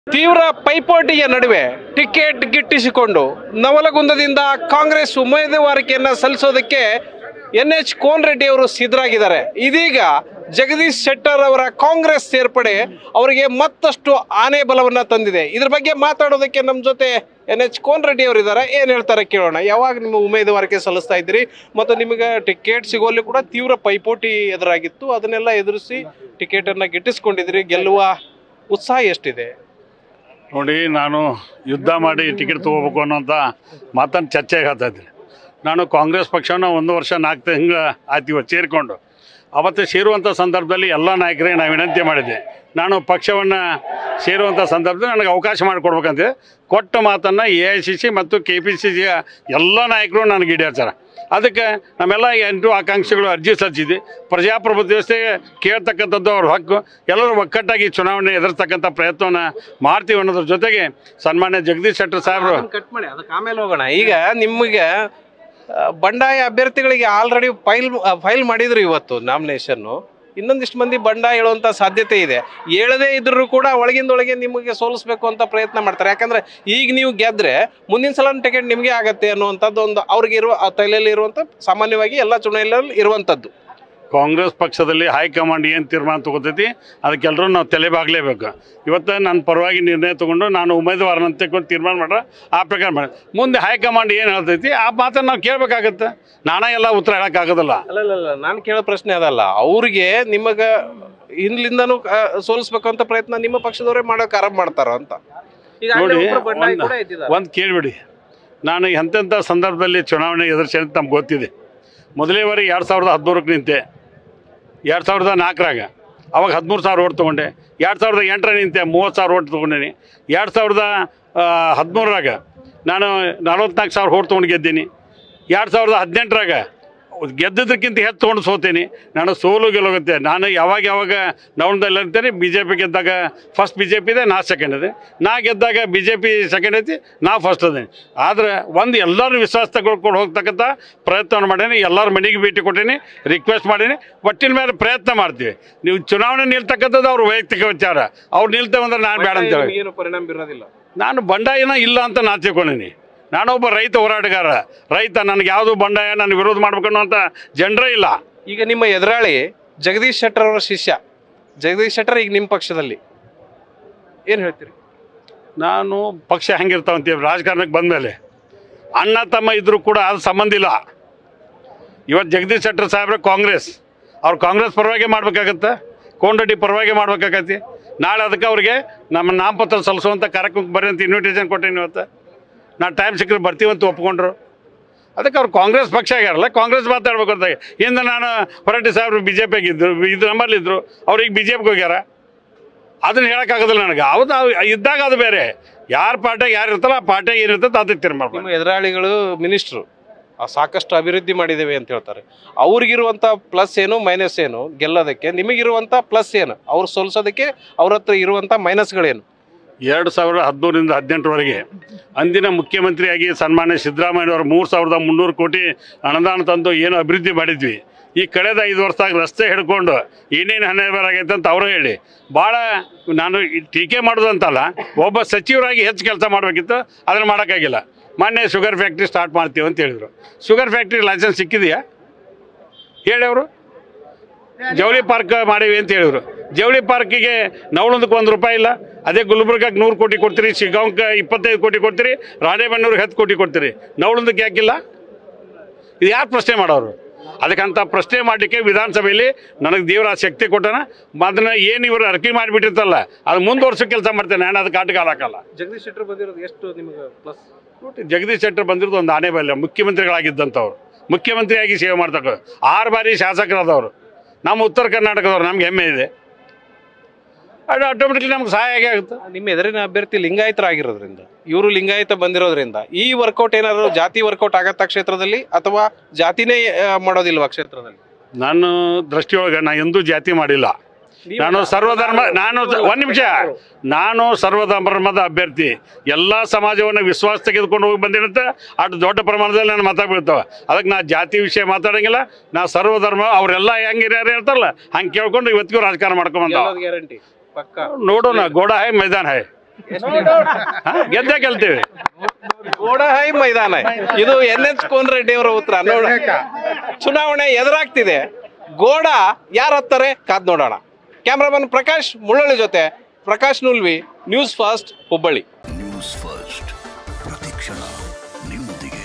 ತೀವ್ರ ಪೈಪೋಟಿಯ ನಡುವೆ ಟಿಕೆಟ್ ಗಿಟ್ಟಿಸಿಕೊಂಡು ನವಲಗುಂದದಿಂದ ಕಾಂಗ್ರೆಸ್ ಉಮೇದುವಾರಿಕೆಯನ್ನ ಸಲ್ಲಿಸೋದಕ್ಕೆ ಎನ್ ಎಚ್ ಕೋನ್ ರೆಡ್ಡಿ ಅವರು ಸಿದ್ಧರಾಗಿದ್ದಾರೆ ಇದೀಗ ಜಗದೀಶ್ ಶೆಟ್ಟರ್ ಅವರ ಕಾಂಗ್ರೆಸ್ ಸೇರ್ಪಡೆ ಅವರಿಗೆ ಮತ್ತಷ್ಟು ಆನೆ ಬಲವನ್ನ ತಂದಿದೆ ಇದ್ರ ಬಗ್ಗೆ ಮಾತಾಡೋದಕ್ಕೆ ನಮ್ಮ ಜೊತೆ ಎನ್ ಎಚ್ ಕೋನ್ ರೆಡ್ಡಿ ಅವರು ಇದ್ದಾರೆ ಏನ್ ಹೇಳ್ತಾರೆ ಕೇಳೋಣ ಯಾವಾಗ ನಿಮ್ಮ ಉಮೇದುವಾರಿಕೆ ಸಲ್ಲಿಸ್ತಾ ಇದ್ದೀರಿ ಮತ್ತು ನಿಮಗೆ ಟಿಕೆಟ್ ಸಿಗೋಲ್ಲಿ ಕೂಡ ತೀವ್ರ ಪೈಪೋಟಿ ಎದುರಾಗಿತ್ತು ಅದನ್ನೆಲ್ಲ ಎದುರಿಸಿ ಟಿಕೆಟ್ ಅನ್ನ ಗಿಟ್ಟಿಸ್ಕೊಂಡಿದ್ರಿ ಗೆಲ್ಲುವ ಉತ್ಸಾಹ ಎಷ್ಟಿದೆ ನೋಡಿ ನಾನು ಯುದ್ಧ ಮಾಡಿ ಟಿಕೆಟ್ ತೊಗೋಬೇಕು ಅನ್ನೋಂಥ ಮಾತನ್ನು ಚರ್ಚೆಗೆ ಆಗ್ತಾ ಇದ್ದೆ ನಾನು ಕಾಂಗ್ರೆಸ್ ಪಕ್ಷನ ಒಂದು ವರ್ಷ ನಾಲ್ಕು ತಿಂಗಳು ಆಯ್ತು ಇವತ್ತು ಸೇರಿಕೊಂಡು ಅವತ್ತು ಸೇರುವಂಥ ಸಂದರ್ಭದಲ್ಲಿ ಎಲ್ಲ ನಾಯಕರಿಗೆ ನಾನು ವಿನಂತಿ ಮಾಡಿದ್ದೆ ನಾನು ಪಕ್ಷವನ್ನು ಸೇರುವಂಥ ಸಂದರ್ಭದಲ್ಲಿ ನನಗೆ ಅವಕಾಶ ಮಾಡಿಕೊಡ್ಬೇಕಂತೆ ಕೊಟ್ಟ ಮಾತನ್ನು ಎ ಐ ಸಿ ಸಿ ಮತ್ತು ಕೆ ಪಿ ಸಿ ಸಿಯ ಎಲ್ಲ ನಾಯಕರು ನನಗೆ ಈಡೇರ್ತಾರೆ ಅದಕ್ಕೆ ನಮ್ಮೆಲ್ಲ ಎಂಟು ಆಕಾಂಕ್ಷಿಗಳು ಅರ್ಜಿ ಸಲ್ಲಿಸಿದ್ವಿ ಪ್ರಜಾಪ್ರಭುತ್ವ ವ್ಯವಸ್ಥೆಗೆ ಕೇಳ್ತಕ್ಕಂಥದ್ದು ಅವ್ರ ಹಕ್ಕು ಎಲ್ಲರೂ ಒಕ್ಕಟ್ಟಾಗಿ ಚುನಾವಣೆ ಎದುರಿಸ್ತಕ್ಕಂಥ ಪ್ರಯತ್ನವನ್ನು ಮಾಡ್ತೀವಿ ಅನ್ನೋದ್ರ ಜೊತೆಗೆ ಸನ್ಮಾನ್ಯ ಜಗದೀಶ್ ಶೆಟ್ಟರ್ ಸಾಹೇಬರು ಕಟ್ ಮಾಡಿ ಅದಕ್ಕೆ ಆಮೇಲೆ ಹೋಗೋಣ ಈಗ ನಿಮಗೆ ಆ, ಬಂಡಾಯ ಅಭ್ಯರ್ಥಿಗಳಿಗೆ ಆಲ್ರೆಡಿ ಫೈಲ್ ಫೈಲ್ ಮಾಡಿದ್ರು ಇವತ್ತು ನಾಮಿನೇಷನ್ನು ಇನ್ನೊಂದಿಷ್ಟು ಮಂದಿ ಬಂಡಾಯ ಹೇಳುವಂತ ಸಾಧ್ಯತೆ ಇದೆ ಹೇಳದೇ ಇದ್ರೂ ಕೂಡ ಒಳಗಿಂದೊಳಗೆ ನಿಮಗೆ ಸೋಲಿಸ್ಬೇಕು ಅಂತ ಪ್ರಯತ್ನ ಮಾಡ್ತಾರೆ ಯಾಕಂದ್ರೆ ಈಗ ನೀವು ಗೆದ್ರೆ ಮುಂದಿನ ಸಲ ಟಿಕೆಟ್ ನಿಮಗೆ ಆಗತ್ತೆ ಅನ್ನುವಂಥದ್ದು ಒಂದು ಅವ್ರಿಗೆ ಇರುವ ಆ ತಲೆಯಲ್ಲಿ ಇರುವಂತ ಸಾಮಾನ್ಯವಾಗಿ ಎಲ್ಲ ಚುನಾವಣೆಯಲ್ಲಿ ಇರುವಂಥದ್ದು ಕಾಂಗ್ರೆಸ್ ಪಕ್ಷದಲ್ಲಿ ಹೈಕಮಾಂಡ್ ಏನು ತೀರ್ಮಾನ ತಗೋತೈತಿ ಅದಕ್ಕೆಲ್ಲರೂ ನಾವು ತಲೆಬಾಗಲೇಬೇಕು ಇವತ್ತು ನನ್ನ ಪರವಾಗಿ ನಿರ್ಣಯ ತಗೊಂಡು ನಾನು ಉಮೇದುವಾರನ ತಗೊಂಡು ತೀರ್ಮಾನ ಮಾಡ್ರೆ ಆ ಪ್ರಕಾರ ಮಾಡಿ ಮುಂದೆ ಹೈಕಮಾಂಡ್ ಏನು ಹೇಳ್ತೈತಿ ಆ ಮಾತನ್ನು ನಾವು ಕೇಳಬೇಕಾಗತ್ತೆ ನಾನೇ ಎಲ್ಲ ಉತ್ತರ ಹೇಳೋಕ್ಕಾಗೋದಿಲ್ಲ ಅಲ್ಲಲ್ಲ ನಾನು ಕೇಳೋ ಪ್ರಶ್ನೆ ಅದಲ್ಲ ಅವ್ರಿಗೆ ನಿಮಗ ಹಿಂದ್ಲಿಂದನೂ ಆ, ಸೋಲಿಸ್ಬೇಕು ಅಂತ ಪ್ರಯತ್ನ ನಿಮ್ಮ ಪಕ್ಷದವರೇ ಮಾಡೋಕೆ ಆರಂಭ ಮಾಡ್ತಾರ ಅಂತ ಈಗ ನೋಡಿ, ಆಗ್ಲೇ ಒಬ್ರು ಬಂಡಾಯ ಒಂದು- ಕೂಡ ಇದ್ದಿದ್ದಾರೆ. ಒಂದು ಕೇಳಿಬಿಡಿ ನಾನು ಎಂತೆಂಥ ಸಂದರ್ಭದಲ್ಲಿ ಚುನಾವಣೆ ಎದುರಿಸಿ ಅಂತ ನಮ್ಗೆ ಗೊತ್ತಿದೆ ಮೊದಲೇ ಬಾರಿ ಎರಡು ಸಾವಿರದ ಹದಿಮೂರಕ್ಕೆ ನಿಂತೆ ಎರಡು ಸಾವಿರದ ನಾಲ್ಕರಾಗ ಅವಾಗ ಹದಿಮೂರು ಸಾವಿರ ಓಟ್ ತೊಗೊಂಡೆ ಎರಡು ಸಾವಿರದ ಎಂಟರ ನಿಂತೆ ಮೂವತ್ತು ಸಾವಿರ ಓಟ್ ತೊಗೊಂಡೇನಿ ಎರಡು ಸಾವಿರದ ಹದಿಮೂರರಾಗ ನಾನು ನಲವತ್ನಾಲ್ಕು ಸಾವಿರ ಓಟ್ ತೊಗೊಂಡು ಗೆದ್ದೀನಿ ಎರಡು ಸಾವಿರದ ಹದಿನೆಂಟರಾಗ ಗೆದ್ದದಕ್ಕಿಂತ ಹೆಚ್ಚು ತೊಗೊಂಡು ಸೋತೇನೆ ನಾನು ಸೋಲು ಗೆಲ್ಲೋಗುತ್ತೆ ನಾನು ಯಾವಾಗ ಯಾವಾಗ ನವಣದಲ್ಲಿ ಇರ್ತೇನೆ ಬಿ ಜೆ ಪಿ ಗೆದ್ದಾಗ ಫಸ್ಟ್ ಬಿ ಜೆ ಪಿ ಇದೆ ನಾ ಸೆಕೆಂಡ್ ಇದೆ ನಾ ಗೆದ್ದಾಗ ಬಿ ಜೆ ಪಿ ಸೆಕೆಂಡ್ ಐತಿ ನಾ ಫಸ್ಟ್ ಅದೇನೆ ಆದರೆ ಒಂದು ಎಲ್ಲರೂ ವಿಶ್ವಾಸ ತಗೊಳ್ಕೊಂಡು ಹೋಗ್ತಕ್ಕಂಥ ಪ್ರಯತ್ನ ಮಾಡೀನಿ ಎಲ್ಲರ ಮನೆಗೆ ಭೇಟಿ ಕೊಟ್ಟೀನಿ ರಿಕ್ವೆಸ್ಟ್ ಮಾಡೀನಿ ಒಟ್ಟಿನ ಮೇಲೆ ಪ್ರಯತ್ನ ಮಾಡ್ತೀವಿ ನೀವು ಚುನಾವಣೆ ನಿಲ್ತಕ್ಕಂಥದ್ದು ಅವ್ರ ವೈಯಕ್ತಿಕ ವಿಚಾರ ಅವ್ರು ನಿಲ್ತೇವಂದ್ರೆ ನಾನು ಬೇಡ ಅಂತೇಳಿ ನಿಮ್ಗೇನು ಪರಿಣಾಮ ಬೀರೋದಿಲ್ಲ ನಾನು ಬಂಡಾಯನ ಇಲ್ಲ ಅಂತ ನಾನು ತಿಳ್ಕೊಂಡಿನಿ ನಾನೊಬ್ಬ ರೈತ ಹೋರಾಟಗಾರ ರೈತ ನನಗೆ ಯಾವುದು ಬಂಡಾಯ ನಾನು ವಿರೋಧ ಮಾಡ್ಬೇಕನ್ನೋಂಥ ಜನರೇ ಇಲ್ಲ ಈಗ ನಿಮ್ಮ ಎದುರಾಳಿ ಜಗದೀಶ್ ಶೆಟ್ಟರ್ ಅವರ ಶಿಷ್ಯ ಜಗದೀಶ್ ಶೆಟ್ಟರ್ ಈಗ ನಿಮ್ಮ ಪಕ್ಷದಲ್ಲಿ ಏನ್ ಹೇಳ್ತೀರಿ ನಾನು ಪಕ್ಷ ಹೆಂಗಿರ್ತಾವಂತೀವಿ ರಾಜಕಾರಣಕ್ಕೆ ಬಂದಮೇಲೆ ಅಣ್ಣ ತಮ್ಮ ಇದ್ರೂ ಕೂಡ ಅದು ಸಂಬಂಧ ಇಲ್ಲ ಇವತ್ತು ಜಗದೀಶ್ ಶೆಟ್ಟರ್ ಸಾಹೇಬ್ರೆ ಕಾಂಗ್ರೆಸ್ ಅವ್ರು ಕಾಂಗ್ರೆಸ್ ಪರವಾಗಿ ಮಾಡ್ಬೇಕಾಗತ್ತೆ ಕೋನರೆಡ್ಡಿ ಪರವಾಗಿ ಮಾಡ್ಬೇಕಾಗತ್ತೆ ನಾಳೆ ಅದಕ್ಕೆ ಅವ್ರಿಗೆ ನಮ್ಮ ನಾಮಪತ್ರ ಸಲ್ಲಿಸುವಂಥ ಕಾರ್ಯಕ್ರಮಕ್ಕೆ ಬರ್ರಿ ಅಂತ ಇನ್ವಿಟೇಷನ್ ಕೊಟ್ಟೇನಿ ಇವತ್ತು ನಾ ಟೈಮ್ ಸಿಕ್ಕರೆ ಬರ್ತೀವಂತ ಒಪ್ಕೊಂಡ್ರು ಅದಕ್ಕೆ ಅವ್ರು ಕಾಂಗ್ರೆಸ್ ಪಕ್ಷ ಆಗ್ಯಾರಲ್ಲ ಕಾಂಗ್ರೆಸ್ ಮಾತಾಡ್ಬೇಕು ಅಂತ ಹಿಂದೆ ನಾನು ಹೊರಟ್ಟಿ ಸಾಹೇಬ್ರು ಬಿ ಜೆ ಪಿಗಿದ್ರು ಇದು ನಮ್ಮಲ್ಲಿದ್ದರು ಅವ್ರಿಗೆ ಬಿ ಜೆ ಪಿಗೆ ಹೋಗ್ಯಾರ ಅದನ್ನ ಹೇಳೋಕ್ಕಾಗೋದಿಲ್ಲ ನನಗೆ ಹೌದು ಅವ್ ಇದ್ದಾಗ ಅದು ಬೇರೆ ಯಾರ ಪಾರ್ಟಿಯಾಗ ಯಾರು ಇರ್ತಾರೋ ಆ ಪಾರ್ಟಿಯಾಗ ಏನಿರ್ತದೆ ಅದಕ್ಕೆ ತೀರ್ಮಾನ ಮಾಡ್ಬೇಕು. ನಿಮ್ಮ ಎದುರಾಳಿಗಳು ಮಿನಿಸ್ಟ್ರು ಸಾಕಷ್ಟು ಅಭಿವೃದ್ಧಿ ಮಾಡಿದ್ದೇವೆ ಅಂತ ಹೇಳ್ತಾರೆ ಅವ್ರಿಗಿರುವಂತ ಪ್ಲಸ್ ಏನು ಮೈನಸ್ ಏನು ಗೆಲ್ಲೋದಕ್ಕೆ ನಿಮಗಿರುವಂತ ಪ್ಲಸ್ ಏನು ಅವ್ರು ಸೋಲ್ಸೋದಕ್ಕೆ ಅವ್ರ ಹತ್ರ ಇರುವಂತ ಮೈನಸ್ಗಳೇನು ಎರಡು ಸಾವಿರದ ಹದಿಮೂರರಿಂದ ಹದಿನೆಂಟರವರೆಗೆ ಅಂದಿನ ಮುಖ್ಯಮಂತ್ರಿಯಾಗಿ ಸನ್ಮಾನ್ಯ ಸಿದ್ದರಾಮಯ್ಯನವರು ಮೂರು ಸಾವಿರದ ಮುನ್ನೂರು ಕೋಟಿ ಅನುದಾನ ತಂದು ಏನು ಅಭಿವೃದ್ಧಿ ಮಾಡಿದ್ವಿ ಈ ಕಳೆದ ಐದು ವರ್ಷದಾಗ ರಸ್ತೆ ಹಿಡ್ಕೊಂಡು ಏನೇನು ಹಣೆಬರ ಆಗೈತೆ ಅಂತ ಅವರು ಹೇಳಿ ಭಾಳ ನಾನು ಈ ಟೀಕೆ ಮಾಡೋದಂತಲ್ಲ ಒಬ್ಬ ಸಚಿವರಾಗಿ ಹೆಚ್ಚು ಕೆಲಸ ಮಾಡಬೇಕಿತ್ತು ಅದನ್ನು ಮಾಡೋಕ್ಕಾಗಿಲ್ಲ ಮೊನ್ನೆ ಶುಗರ್ ಫ್ಯಾಕ್ಟ್ರಿ ಸ್ಟಾರ್ಟ್ ಮಾಡ್ತೀವಿ ಅಂತ ಹೇಳಿದರು ಶುಗರ್ ಫ್ಯಾಕ್ಟ್ರಿ ಲೈಸೆನ್ಸ್ ಸಿಕ್ಕಿದೆಯಾ ಹೇಳಿ ಅವರು ಜವಳಿ ಪಾರ್ಕ್ ಮಾಡೀವಿ ಅಂತ ಹೇಳಿದ್ರು ಜವಳಿ ಪಾರ್ಕಿಗೆ ನವಳೊಂದಕ್ಕೆ ಒಂದು ರೂಪಾಯಿ ಇಲ್ಲ ಅದೇ ಗುಲ್ಬರ್ಗಕ್ಕೆ ನೂರು ಕೋಟಿ ಕೊಡ್ತೀರಿ ಶಿಗಾಂವ್ಗೆ ಇಪ್ಪತ್ತೈದು ಕೋಟಿ ಕೊಡ್ತೀರಿ ರಾಣೆಬೆನ್ನೂರಿಗೆ ಹತ್ತು ಕೋಟಿ ಕೊಡ್ತೀರಿ ನವಳೊಂದಕ್ಕೆ ಯಾಕಿಲ್ಲ ಇದು ಯಾರು ಪ್ರಶ್ನೆ ಮಾಡೋರು ಅದಕ್ಕಂತ ಪ್ರಶ್ನೆ ಮಾಡಲಿಕ್ಕೆ ವಿಧಾನಸಭೆಯಲ್ಲಿ ನನಗೆ ದೇವರ ಆ ಶಕ್ತಿ ಕೊಟ್ಟನ ಅದನ್ನ ಏನು ಇವರು ಅರ್ಕೆ ಮಾಡಿಬಿಟ್ಟಿರ್ತಲ್ಲ ಅದು ಮುಂದುವರ್ಸೋ ಕೆಲಸ ಮಾಡ್ತೇನೆ ನಾನು ಅದಕ್ಕೆ ಆಟಗಾಲ ಹಾಕಲ್ಲ ಜಗದೀಶ್ ಶೆಟ್ಟರ್ ಬಂದಿರೋದು ಎಷ್ಟು ನಿಮಗೆ ಪ್ಲಸ್ ನೋಡಿ, ಜಗದೀಶ್ ಶೆಟ್ಟರ್ ಬಂದಿರೋದು ಒಂದು ಆನೆ ಬಲ್ಲ ಮುಖ್ಯಮಂತ್ರಿಗಳಾಗಿದ್ದಂಥವ್ರು ಮುಖ್ಯಮಂತ್ರಿಯಾಗಿ ಸೇವೆ ಮಾಡ್ತಕ್ಕ ಆರು ಬಾರಿ ಶಾಸಕರಾದವರು ನಮ್ಮ ಉತ್ತರ ಕರ್ನಾಟಕದವ್ರು ನಮ್ಗೆ ಹೆಮ್ಮೆ ಇದೆ ಅದು ಆಟೋಮೆಟಿಕ್ಲಿ ನಮ್ಗೆ ಸಹಾಯ ಆಗೇ ಆಗುತ್ತೆ ನಿಮ್ಮ ಎದುರಿನ ಅಭ್ಯರ್ಥಿ ಲಿಂಗಾಯತರಾಗಿರೋದ್ರಿಂದ ಇವರು ಲಿಂಗಾಯತ ಬಂದಿರೋದ್ರಿಂದ ಈ ವರ್ಕೌಟ್ ಏನಾದ್ರು ಜಾತಿ ವರ್ಕೌಟ್ ಆಗತ್ತಾ ಕ್ಷೇತ್ರದಲ್ಲಿ ಅಥವಾ ಜಾತಿನೇ ಆ, ಮಾಡೋದಿಲ್ವಾ ಕ್ಷೇತ್ರದಲ್ಲಿ ನಾನು ದೃಷ್ಟಿಯೊಳಗೆ ನಾನು ಎಂದೂ ಜಾತಿ ಮಾಡಿಲ್ಲ ನಾನು ಸರ್ವಧರ್ಮ ನಾನು ಒಂದು ನಿಮಿಷ ನಾನು ಸರ್ವಧರ್ಮದ ಅಭ್ಯರ್ಥಿ ಎಲ್ಲ ಸಮಾಜವನ್ನು ವಿಶ್ವಾಸ ತೆಗೆದುಕೊಂಡು ಹೋಗಿ ಬಂದಿರುತ್ತೆ ಅಷ್ಟು ದೊಡ್ಡ ಪ್ರಮಾಣದಲ್ಲಿ ನಾನು ಮಾತಾಡ್ಬಿಡ್ತಾವೆ ಅದಕ್ಕೆ ನಾ ಜಾತಿ ವಿಷಯ ಮಾತಾಡಂಗಿಲ್ಲ ನಾ ಸರ್ವಧರ್ಮ ಅವರೆಲ್ಲ ಹೆಂಗಿರ್ಯಾರು ಹೇಳ್ತಾರಲ್ಲ ಹಂಗೆ ಕೇಳ್ಕೊಂಡು ಇವತ್ತಿಗೂ ರಾಜಕಾರಣ ಮಾಡ್ಕೊಂಬಂದ ಗ್ಯಾರಂಟಿ ಪಕ್ಕ ನೋಡೋಣ ಗೋಡ ಹೈ ಮೈದಾನ ಹೈ ಹಾ? ಗೆದ್ದೇ ಗೆಲ್ತೀವಿ ಗೋಡಹೈ ಮೈದಾನ ಇದು ಎನ್ ಎಚ್ ಕೋನ್ ರೆಡ್ಡಿ ಅವರ ಉತ್ತರ ನೋಡ ಚುನಾವಣೆ ಎದುರಾಗ್ತಿದೆ ಗೋಡ ಯಾರು ಹತ್ತಾರೆ ಕಾದ್ ನೋಡೋಣ ಕ್ಯಾಮ್ರಾಮನ್ ಪ್ರಕಾಶ್ ಮುಳ್ಳಳ್ಳಿ ಜೊತೆ Prakash Nulvi news fast Hubballi news first ಪ್ರತಿಕ್ಷಣ ನಿಮ್ಮೊಂದಿಗೆ